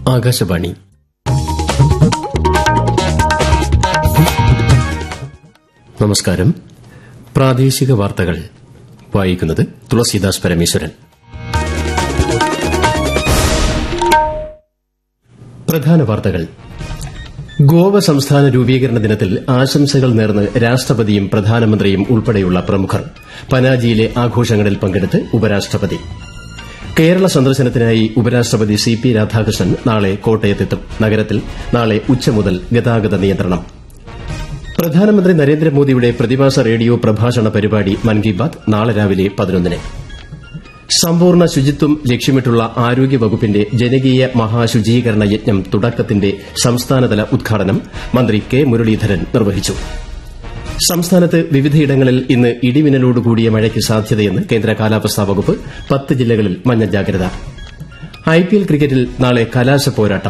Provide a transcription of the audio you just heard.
ആകാശവാണി നമസ്കാരം പ്രാദേശിക വാർത്തകൾ വായിക്കുന്നത് തുളസീദാസ് പരമേശ്വരൻ പ്രധാന വാർത്തകൾ ഗോവ സംസ്ഥാന രൂപീകരണ ദിനത്തിൽ ആശംസകൾ നേർന്ന് രാഷ്ട്രപതിയും പ്രധാനമന്ത്രിയും ഉൾപ്പെടെയുള്ള പ്രമുഖർ പനാജിയിലെ ആഘോഷങ്ങളിൽ പങ്കെടുത്ത് ഉപരാഷ്ട്രപതി കേരള സന്ദർശനത്തിനായി ഉപരാഷ്ട്രപതി സി പി രാധാകൃഷ്ണൻ നാളെ കോട്ടയത്തെത്തും നഗരത്തിൽ നാളെ ഉച്ച മുതൽ ഗതാഗത നിയന്ത്രണം പ്രധാനമന്ത്രി നരേന്ദ്രമോദിയുടെ പ്രതിമാസ റേഡിയോ പ്രഭാഷണ പരിപാടി മൻ കി ബാത് നാളെ രാവിലെ പതിനൊന്നിന് സമ്പൂർണ്ണ ശുചിത്വം ലക്ഷ്യമിട്ടുള്ള ആരോഗ്യവകുപ്പിന്റെ ജനകീയ മഹാശുചീകരണ യജ്ഞം തുടക്കത്തിന്റെ സംസ്ഥാനതല ഉദ്ഘാടനം മന്ത്രി കെ മുരളീധരൻ നിർവഹിച്ചു സംസ്ഥാനത്ത് വിവിധയിടങ്ങളിൽ ഇന്ന് ഇടിമിന്നലോടുകൂടിയ മഴയ്ക്ക് സാധ്യതയെന്ന് കേന്ദ്ര കാലാവസ്ഥാ വകുപ്പ് പത്ത് ജില്ലകളിൽ മഞ്ഞ ജാഗ്രത ഐപിഎൽ ക്രിക്കറ്റിൽ നാളെ കലാശ പോരാട്ടം